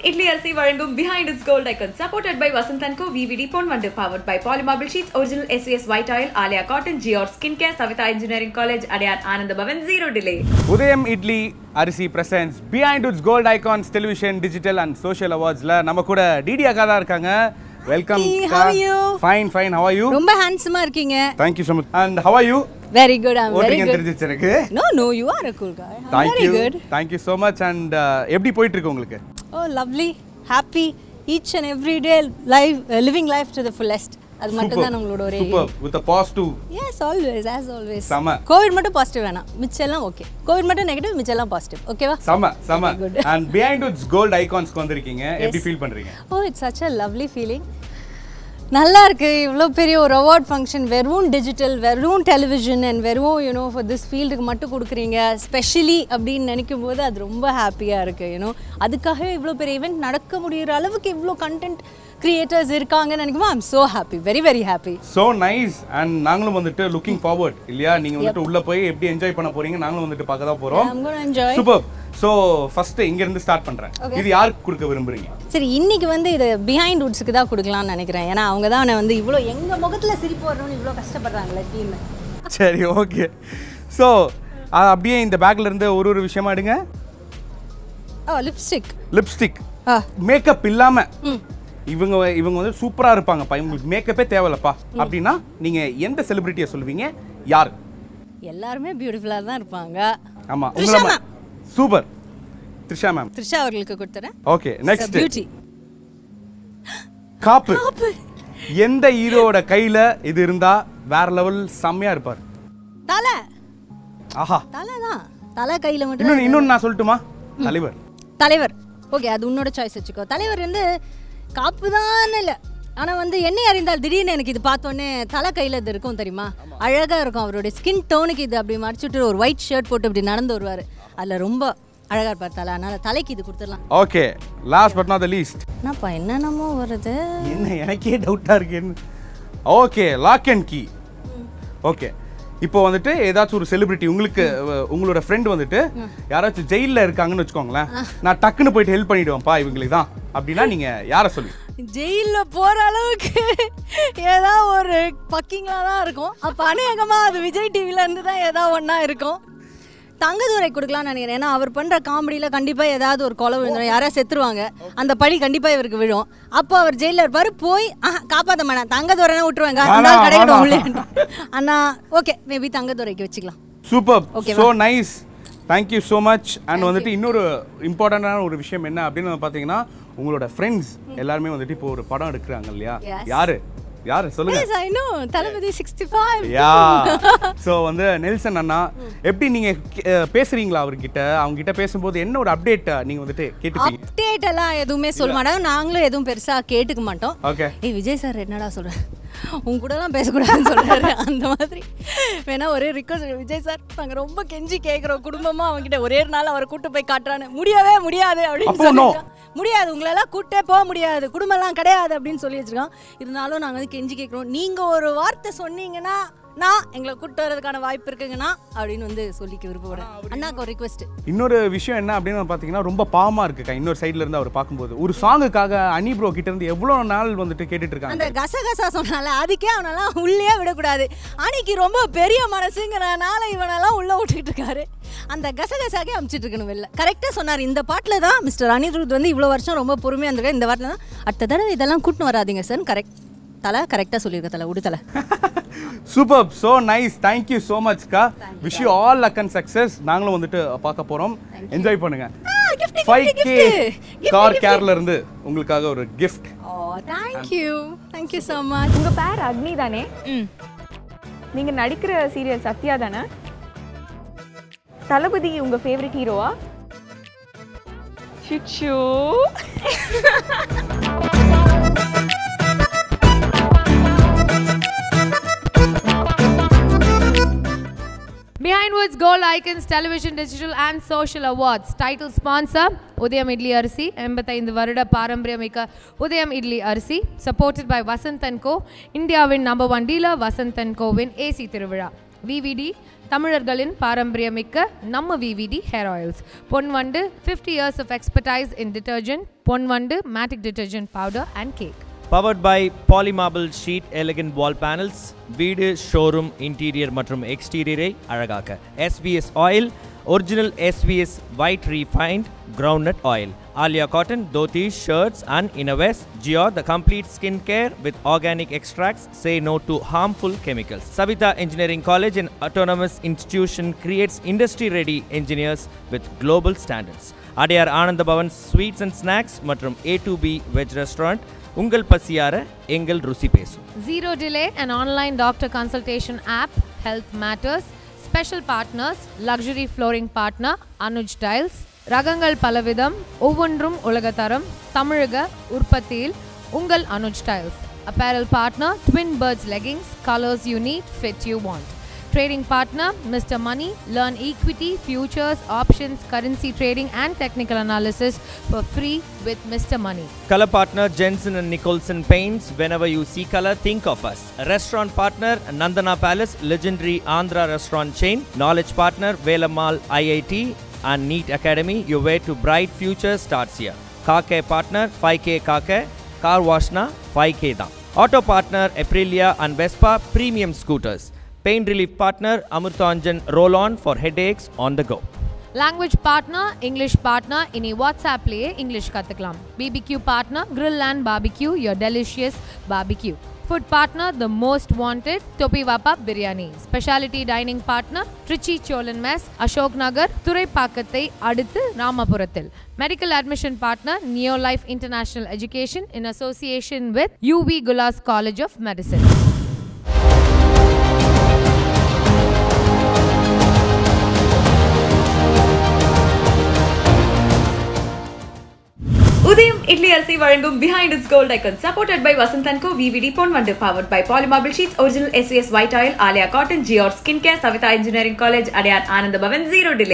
இட்லி அரிசி வழங்கும் Behindwoods gold icon supported by Vasanthan co VVD Pon Vandu powered by polymarble sheets original SVS white oil Aaliya cotton ஜியோர் skin care Savitha engineering college Adyar Ananda Bhavan zero delay Udhayam idli அரிசி presents Behindwoods gold icons television digital and social அவார்ட்ஸ்ல நம்ம கூட DD அக்கா தான் இருக்காங்க welcome Hey, how are you? Fine fine how are you ரொம்ப ஹேண்ட்ஸமா இருக்கீங்க thank you so much and how are you very good I am very ஓட்டிங்க குட் தெரிஞ்சிச்சு எனக்கு no no you are a cool guy thank very you good thank you so much and எப்படி போயிட்டு இருக்கு உங்களுக்கு oh lovely happy each and every day life living life to the fullest அது மட்டும் தான் உங்களோட ஒரே super with positive as always as always செம. கோவிட் மட்டும் பாசிட்டிவ் வேணாம் மிச்சம் எல்லாம் ஓகே கோவிட் மட்டும் நெகட்டிவ் மிச்சம் எல்லாம் பாசிட்டிவ் ஓகேவா செம செம Very good. And Behindwoods gold ஐகான்ஸ்க்கு வந்திருக்கீங்க எப்படி ஃபீல் பண்றீங்க oh it's such a lovely feeling நல்லா இருக்கு இவ்வளோ பெரிய ஒரு அவார்ட் ஃபங்க்ஷன் வெறும் டிஜிட்டல் வெறும் டெலிவிஷன் அண்ட் வெறும் யூனோ ஃபார் திஸ் ஃபீல்டுக்கு மட்டும் கொடுக்குறீங்க ஸ்பெஷலி அப்படின்னு நினைக்கும் போது அது ரொம்ப ஹாப்பியாக இருக்குது யூனோ அதுக்காகவே இவ்வளோ பெரிய ஈவெண்ட் நடக்க முடிகிற அளவுக்கு இவ்வளோ கண்டென்ட் கிரியேட்டர்ஸ் இருக்காங்கன்னு நினைக்கும் I'm so happy very very happy so nice and நாங்களும் வந்துட்டு லுக்கிங் ஃபார்வர்ட் இல்லையா நீங்க வந்துட்டு உள்ள போய் எப்படி என்ஜாய் பண்ண போறீங்க நாங்களும் வந்துட்டு பார்க்க தான் போறோம் I'm gonna enjoy. Super so first இங்க இருந்து ஸ்டார்ட் பண்றேன் இது யாருக்கு கொடுக்க விரும்புறீங்க சரி இன்னைக்கு வந்து இது பிஹைண்ட் வுட்ஸுக்கு தான் கொடுக்கலாம்னு நினைக்கிறேன் ஏன்னா அவங்க தான் வந்து இவ்வளோ எங்கள் முகத்தில் சிரிப்பு வரணும்னு இவ்வளோ கஷ்டப்படுறாங்களே டீம் சரி ஓகே ஸோ அப்படியே இந்த பேக்ல இருந்து ஒரு ஒரு விஷயமா எடுங்க ஓ லிப்ஸ்டிக் லிப்ஸ்டிக் ஆ மேக்கப் இல்லாம ம் இவங்க இவங்க வந்து சூப்பரா இருப்பாங்க பா இவங்களுக்கு மேக்கப்பே தேவையில்லப்பா அப்படின்னா நீங்க எந்த செலிபிரிட்டியை சொல்லுவீங்க யார் எல்லாருமே பியூட்டிஃபுல்லாக தான் இருப்பாங்க ஆமா த்ரிஷா உங்களை சூப்பர் த்ரிஷா மேம் த்ரிஷா அவர்களுக்கு கொடுத்துறேன் ஓகே நெக்ஸ்ட் பியூட்டி காப்பு எந்த ஹீரோட கையில இது இருந்தா வேற லெவல் செம்மையா இருப்பார் தலை ஆஹா தலை தான் தலை கையில் மட்டும் இன்னொன்னு இன்னொன்னு நான் சொல்லட்டுமா தலைவர் தலைவர் ஓகே அது உன்னோட சாய்ஸ் வச்சுக்கோ தலைவர் வந்து காப்பு தான் இல்லை ஆனால் வந்து என்னை அறிந்தால் திடீர்னு எனக்கு இது பார்த்தோன்னே தலை கையில் இது இருக்கும் தெரியுமா அழகாக இருக்கும் அவருடைய ஸ்கின் டோனுக்கு இது அப்படி மறைச்சிட்டு ஒரு ஒயிட் ஷர்ட் போட்டு இப்படி நடந்து வருவார் அதில் ரொம்ப அழகாக இருப்பார் தலை அதனால் தலைக்கு இது கொடுத்துடலாம் okay last but not the least என்னப்பா என்னென்னமோ வருது என்ன எனக்கே டவுட்டா இருக்கு okay lock and key okay இப்போ வந்துட்டு ஏதாச்சும் ஒரு செலிபிரிட்டி உங்களுக்கு அஹ், உங்களோட ஃப்ரெண்ட் வந்துட்டு யாராச்சும் ஜெயிலில் இருக்காங்கன்னு வச்சுக்கோங்களேன் நான் டக்குன்னு போயிட்டு ஹெல்ப் பண்ணிடுவேன்ப்பா இவங்களுக்கு தான் அப்படின்னா நீங்க யாரை சொல்லி ஜெயிலில் போகிற அளவுக்கு ஏதாவது ஒரு பக்கிங்லாம் தான் இருக்கும் அப்போ அநேகமாக அது விஜய் டிவில இருந்து தான் ஏதாவது ஒன்றா இருக்கும் தங்கதுரை கொடுக்கலாம்னு நினைக்கிறேன் ஏன்னா அவர் பண்ணுற காமெடியில் கண்டிப்பாக ஏதாவது ஒரு கொலை விழுந்துடும் யாராவது செத்துருவாங்க அந்த பழி கண்டிப்பாக இவருக்கு விழும் அப்போ அவர் ஜெயிலில் இருப்பார் போய் ஆஹா காப்பாற்ற மாட்டேன் தங்கதுரைனா விட்டுருவாங்க அந்த வேணாம், கிடைக்கட்டும் வேணாம். உள்ளே அண்ணா ஓகே மேபி தங்கதுரைக்கு வச்சுக்கலாம் super Okay, so nice thank you so much and வந்துட்டு இன்னொரு இம்பார்ட்டண்டான ஒரு விஷயம் என்ன அப்படின்னு வந்து பார்த்தீங்கன்னா உங்களோட ஃப்ரெண்ட்ஸ் எல்லாருமே வந்துட்டு இப்போ ஒரு படம் எடுக்கிறாங்க இல்லையா Yes. யாரு யாரு சொல்லுங்க Yes, I know. Thalapathy sixty five yeah so வந்து நெல்சன் அண்ணா எப்படி நீங்க கே- அஹ் பேசுறீங்களா அவர்கிட்ட அவங்க கிட்ட பேசும்போது என்ன ஒரு அப்டேட் நீங்க வந்துட்டு கேட்டுப்பீங்க அப்டேட் எல்லாம் எதுவுமே சொல்ல மாட்டாங்க நாங்களும் எதுவும் பெருசா கேட்டுக்க மாட்டோம் ஓகே ஏய் விஜய் சார் என்னடா சொல்ற உன் கூடலாம் பேசக்கூடாதுன்னு சொல்றாரு அந்த மாதிரி வேணா ஒரே ரிக்வஸ்ட் விஜய் சார் நாங்க ரொம்ப கெஞ்சி கேட்குறோம் குடும்பமா அவங்ககிட்ட ஒரே ஒரு நாள் அவரை கூட்டு போய் காட்டுறான்னு முடியவே முடியாது அப்படின்னு அப்போ no. சொல்லி முடியாது உங்களெல்லாம் கூட்டே போக முடியாது குடும்பம்லாம் கிடையாது அப்படின்னு சொல்லி வச்சிருக்கோம் இருந்தாலும் நாங்கள் வந்து கெஞ்சி கேட்குறோம் நீங்கள் ஒரு வார்த்தை சொன்னீங்கன்னா நான் எங்களை கூட்டு வரதுக்கான வாய்ப்பு இருக்குங்கன்னா அப்படின்னு வந்து சொல்லிக்க விருப்பப்படுறேன் அண்ணாக்கு ஒரு ரிக்வெஸ்ட் இன்னொரு விஷயம் என்ன அப்படின்னு பார்த்தீங்கன்னா ரொம்ப பாவமா இருக்குக்கா இன்னொரு சைடுல இருந்து அவர் பார்க்கும்போது ஒரு சாங்குக்காக அனி ப்ரோ கிட்ட இருந்து எவ்வளவு நாள் வந்துட்டு கேட்டுட்டு இருக்காங்க அந்த கசகசா சொன்னால அதுக்கே அவனெல்லாம் உள்ளே விடக்கூடாது அன்னைக்கு ரொம்ப பெரிய மனசுங்கிறனால இவனெல்லாம் உள்ள விட்டுட்டு இருக்காரு அந்த கசகசாக்கே அமிச்சிட்டு இருக்கணும் வெளில கரெக்டாக சொன்னார் இந்த பாட்டில் தான் மிஸ்டர் அனிருத் வந்து இவ்வளோ வருஷம் ரொம்ப பொறுமையாக இருந்திருக்காரு இந்த வாட்டில் தான் அடுத்த தடவை இதெல்லாம் கூட்டின்னு வராதீங்க சார் கரெக்ட் தலை கரெக்டாக சொல்லியிருக்க தலை உடு தலை super so nice thank you so மச்க்கா wish you all luck and success நாங்களும் வந்துட்டு பார்க்க போறோம் என்ஜாய் பண்ணுங்க gift, ஃபைவ் gift, கே gift. கார் கேர்ல இருந்து உங்களுக்காக ஒரு gift oh thank you thank you so much உங்க பேர் அக்னி தானே ம் நீங்க நடிக்கிற சீரியல் சத்யா தானே தளபதி உங்க ஃபேவரட் ஹீரோவா ஷிட்ஷு Behind Woods Gold Icons Television Digital and Social Awards Title Sponsor உதயம் இட்லி அரிசி எண்பத்தைந்து வருட பாரம்பரியமிக்க உதயம் இட்லி அரிசி Supported by Vasanth and co இந்தியாவின் number one dealer Vasanth and கோவின் ஏசி திருவிழா விவிடி தமிழர்களின் பாரம்பரியமிக்க நம்ம விவிடி hair oils Ponvandu fifty years of expertise in detergent Ponvandu matic detergent powder and cake powered by polymarble sheet எலகன் வால் பேனல்ஸ் வீடு ஷோரூம் இன்டீரியர் மற்றும் எக்ஸ்டீரியரை அழகாக்க SBS oil original SBS white refined groundnut oil Aaliya cotton dhotis shirts and இன்னவெஸ் Jio the complete skin care with organic extracts say no to harmful chemicals savita engineering college an autonomous institution creates industry ready engineers with global standards Adyar Ananda Bhavan sweets and snacks மற்றும் A to B veg restaurant உங்கள் பசியார எங்கள் ருசி பேசும் Zero Delay, an online doctor consultation app, Health Matters. Special partners, luxury flooring partner, Anuj Tiles. ரகங்கள் பலவிதம் ஒவ்வொன்றும் உலகத்தரம் தமிழக உற்பத்தியில் உங்கள் Anuj tiles apparel partner twin birds leggings colors you need fit you want trading partner mr money learn equity futures options currency trading and technical analysis for free with mr money Color partner Jensen and Nicholson Paints. Whenever you see color, think of us. Restaurant partner Nandana Palace, legendary Andhra restaurant chain. Knowledge partner Velamal IIT and NEET Academy. Your way to bright future starts here. Car care partner 5K Car Care. Car Washna 5K தான். Auto partner Aprilia and Vespa premium scooters. Pain relief partner Amurthanjan Roll On for headaches on the go. Language partner English partner இனி வாட்ஸ்அப்லேயே English கற்றுக்கலாம் BBQ partner grill அண்ட் barbecue your delicious barbecue food partner the most wanted Thoppi Vaappa biryani speciality dining partner Trichy Cholan mess Ashok Nagar துறைப்பாக்கத்தை அடுத்து ராமபுரத்தில் medical admission partner neo life international education in association with UV Gullas college of medicine Udhayam idli அரிசி வழங்கும் Behindwoods gold icon supported by Vasanthan co VVD Pon Vandu powered by polymarble sheets original SVS white oil Aaliya cotton ஜியோர் skin care Savitha engineering college Adyar Ananda Bhavan zero delay